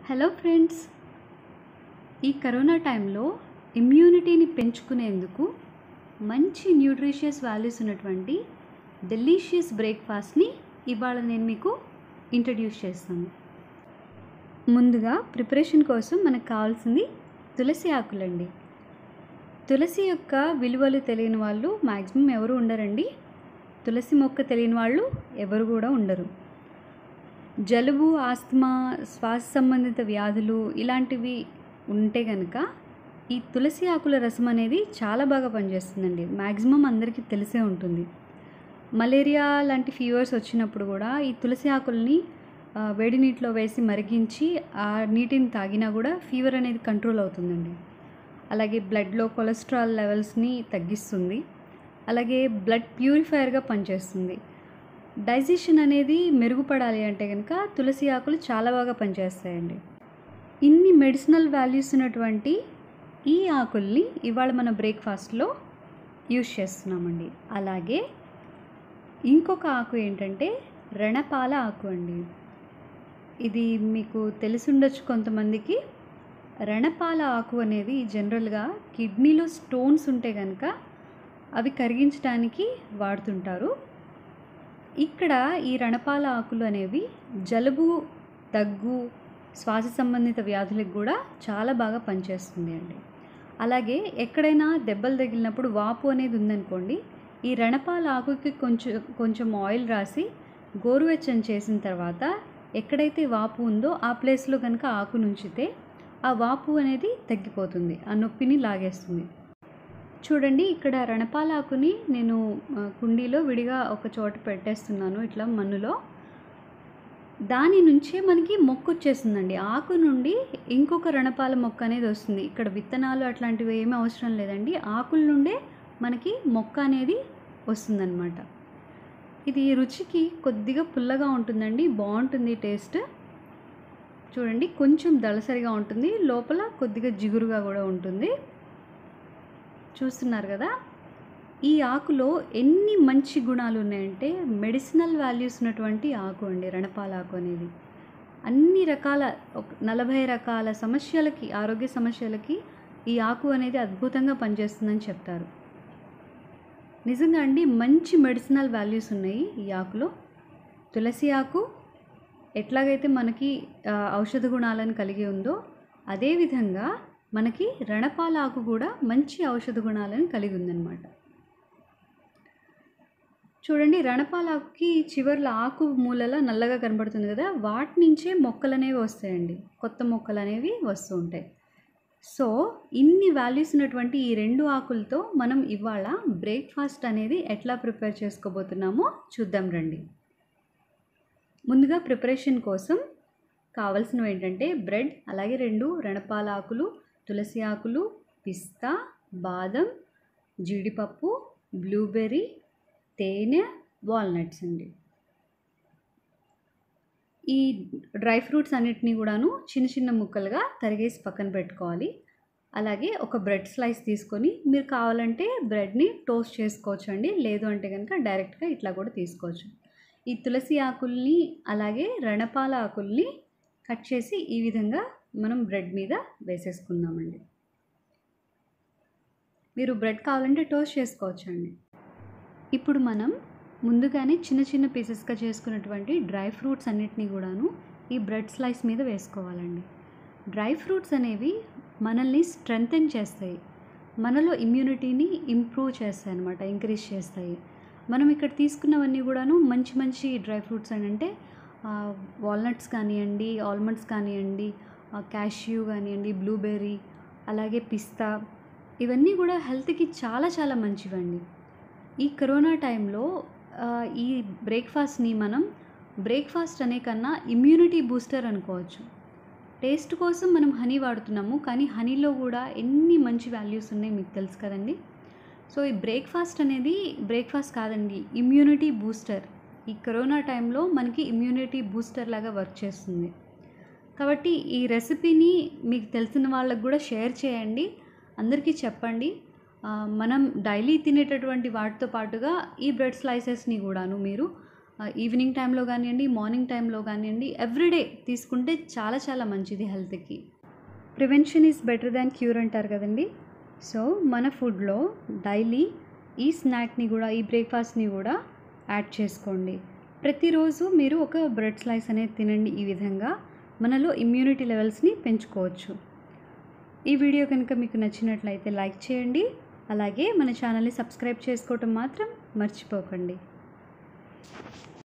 hello friends ఈ corona టైంలో ఇమ్యూనిటీని పెంచుకునేందుకు మంచి న్యూట్రిషియస్ వాల్యూస్ ఉన్నటువంటి డెలీషియస్ బ్రేక్ఫాస్ట్ని ఇవాళ నేను మీకు ఇంట్రడ్యూస్ చేస్తాను ముందుగా ప్రిపరేషన్ కోసం మనకు కావాల్సింది తులసి ఆకులండి తులసి యొక్క విలువలు తెలియని వాళ్ళు మ్యాక్సిమం ఎవరు ఉండరండి తులసి మొక్క తెలియని వాళ్ళు ఎవరు కూడా ఉండరు జలుబు ఆస్తమా శ్వాస సంబంధిత వ్యాధులు ఇలాంటివి ఉంటే కనుక ఈ తులసి ఆకుల రసం అనేది చాలా బాగా పనిచేస్తుందండి మ్యాక్సిమం అందరికీ తెలిసే ఉంటుంది మలేరియా లాంటి ఫీవర్స్ వచ్చినప్పుడు కూడా ఈ తులసి ఆకుల్ని ఆ, వేడి నీటిలో వేసి మరిగించి ఆ నీటిని తాగినా కూడా ఫీవర్ అనేది కంట్రోల్ అవుతుందండి అలాగే బ్లడ్లో కొలెస్ట్రాల్ లెవెల్స్ని తగ్గిస్తుంది అలాగే బ్లడ్ ప్యూరిఫైయర్గా పనిచేస్తుంది డైజెషన్ అనేది మెరుగుపడాలి అంటే కనుక తులసి ఆకులు చాలా బాగా పనిచేస్తాయండి ఇన్ని మెడిసినల్ వాల్యూస్ ఉన్నటువంటి ఈ ఆకుల్ని ఇవాళ మన బ్రేక్ఫాస్ట్లో యూజ్ చేస్తున్నామండి అలాగే ఇంకొక ఆకు ఏంటంటే రణపాల ఆకు అండి ఇది మీకు తెలిసుండొచ్చు కొంతమందికి రణపాల ఆకు అనేది జనరల్గా కిడ్నీలో స్టోన్స్ ఉంటే కనుక అవి కరిగించడానికి వాడుతుంటారు ఇక్కడ ఈ రణపాల ఆకులు అనేవి జలుబు దగ్గు శ్వాస సంబంధిత వ్యాధులకు కూడా చాలా బాగా పనిచేస్తుంది అండి అలాగే ఎక్కడైనా దెబ్బలు తగిలినప్పుడు వాపు అనేది ఉందనుకోండి ఈ రణపాల ఆకుకి కొంచెం కొంచెం ఆయిల్ రాసి గోరువెచ్చని చేసిన తర్వాత ఎక్కడైతే వాపు ఉందో ఆ ప్లేస్లో కనుక ఆకు నుంచితే ఆ వాపు అనేది తగ్గిపోతుంది ఆ నొప్పిని లాగేస్తుంది చూడండి ఇక్కడ రణపాల ఆకుని నేను ఆ, కుండీలో విడిగా ఒక చోట పెట్టేస్తున్నాను ఇట్లా మన్నులో దాని నుంచే మనకి మొక్క వచ్చేస్తుందండి ఆకు నుండి ఇంకొక రణపాల మొక్క అనేది వస్తుంది ఇక్కడ విత్తనాలు అట్లాంటివి ఏమీ అవసరం లేదండి ఆకుల నుండే మనకి మొక్క అనేది వస్తుందన్నమాట ఇది రుచికి కొద్దిగా పుల్లగా ఉంటుందండి బాగుంటుంది టేస్ట్ చూడండి కొంచెం దళసరిగా ఉంటుంది లోపల కొద్దిగా జిగురుగా కూడా ఉంటుంది చూస్తున్నారు కదా ఈ ఆకులో ఎన్ని మంచి గుణాలు ఉన్నాయంటే మెడిసినల్ వాల్యూస్ ఉన్నటువంటి ఆకు అండి రణపాల ఆకు అనేది అన్ని రకాల ఒక నలభై రకాల సమస్యలకి ఆరోగ్య సమస్యలకి ఈ ఆకు అనేది అద్భుతంగా పనిచేస్తుందని చెప్తారు నిజంగా అండి మంచి మెడిసినల్ వాల్యూస్ ఉన్నాయి ఈ ఆకులో తులసి ఆకు ఎట్లాగైతే మనకి ఆ, ఔషధ గుణాలను కలిగి ఉందో అదేవిధంగా మనకి రణపాల ఆకు కూడా మంచి ఔషధ గుణాలను కలిగి ఉందన్నమాట చూడండి రణపాల ఆకుకి చివర్ల ఆకు మూలల నల్లగా కనబడుతుంది కదా వాటి నుంచే మొక్కలు అనేవి వస్తాయండి కొత్త మొక్కలు అనేవి వస్తూ ఉంటాయి సో ఇన్ని వాల్యూస్ ఉన్నటువంటి ఈ రెండు ఆకులతో మనం ఇవాళ బ్రేక్ఫాస్ట్ అనేది ఎట్లా ప్రిపేర్ చేసుకోబోతున్నామో చూద్దాం రండి ముందుగా ప్రిపరేషన్ కోసం కావాల్సినవి ఏంటంటే బ్రెడ్ అలాగే రెండు రణపాల ఆకులు తులసి ఆకులు పిస్తా బాదం జీడిపప్పు బ్లూబెర్రీ తేనె వాల్నట్స్ అండి ఈ డ్రై ఫ్రూట్స్ అన్నిటినీ కూడాను చిన్న చిన్న ముక్కలుగా తరిగేసి పక్కన పెట్టుకోవాలి అలాగే ఒక బ్రెడ్ స్లైస్ తీసుకొని మీరు కావాలంటే బ్రెడ్ని టోస్ట్ చేసుకోవచ్చు అండి లేదు అంటే కనుక డైరెక్ట్గా ఇట్లా కూడా తీసుకోవచ్చు ఈ తులసి ఆకుల్ని అలాగే రణపాల ఆకుల్ని కట్ చేసి ఈ విధంగా మనం బ్రెడ్ మీద వేసేసుకుందామండి మీరు బ్రెడ్ కావాలంటే టోస్ట్ చేసుకోవచ్చు అండి ఇప్పుడు మనం ముందుగానే చిన్న చిన్న పీసెస్గా చేసుకున్నటువంటి డ్రై ఫ్రూట్స్ అన్నిటినీ కూడాను ఈ బ్రెడ్ స్లైస్ మీద వేసుకోవాలండి డ్రై ఫ్రూట్స్ అనేవి మనల్ని స్ట్రెంగ్తెన్ చేస్తాయి మనలో ఇమ్యూనిటీని ఇంప్రూవ్ చేస్తాయి అనమాట ఇంక్రీజ్ చేస్తాయి మనం ఇక్కడ తీసుకున్నవన్నీ కూడాను మంచి మంచి డ్రై ఫ్రూట్స్ అని అంటే వాల్నట్స్ కానివ్వండి ఆల్మండ్స్ కానివ్వండి క్యాష్యూ కానివ్వండి బ్లూబెర్రీ అలాగే పిస్తా ఇవన్నీ కూడా హెల్త్కి చాలా చాలా మంచివండి ఈ కరోనా టైంలో ఆ, ఈ బ్రేక్ఫాస్ట్ని మనం బ్రేక్ఫాస్ట్ అనే కన్నా ఇమ్యూనిటీ బూస్టర్ అనుకోవచ్చు టేస్ట్ కోసం మనం హనీ వాడుతున్నాము కానీ హనీలో కూడా ఎన్ని మంచి వాల్యూస్ ఉన్నాయి మీకు తెలుసు కదండి సో ఈ బ్రేక్ఫాస్ట్ అనేది బ్రేక్ఫాస్ట్ కాదండి ఇమ్యూనిటీ బూస్టర్ ఈ కరోనా టైంలో మనకి ఇమ్యూనిటీ బూస్టర్ లాగా వర్క్ చేస్తుంది కాబట్టి ఈ రెసిపీని మీకు తెలిసిన వాళ్ళకు కూడా షేర్ చేయండి అందరికీ చెప్పండి ఆ, మనం డైలీ తినేటటువంటి వాటితో పాటుగా ఈ బ్రెడ్ స్లైసెస్ని కూడాను మీరు ఈవినింగ్ టైంలో కానివ్వండి మార్నింగ్ టైంలో కానివ్వండి ఎవ్రీడే తీసుకుంటే చాలా చాలా మంచిది హెల్త్కి prevention is better than cure అంటారు కదండి సో మన ఫుడ్లో డైలీ ఈ స్నాక్ని కూడా ఈ బ్రేక్ఫాస్ట్ని కూడా యాడ్ చేసుకోండి ప్రతిరోజు మీరు ఒక బ్రెడ్ స్లైస్ అనేది తినండి ఈ విధంగా మనలో ఇమ్యూనిటీ లెవెల్స్ని పెంచుకోవచ్చు ఈ వీడియో కనుక మీకు నచ్చినట్లయితే లైక్ చేయండి అలాగే మన ఛానల్ని సబ్స్క్రైబ్ చేసుకోవటం మాత్రం మర్చిపోకండి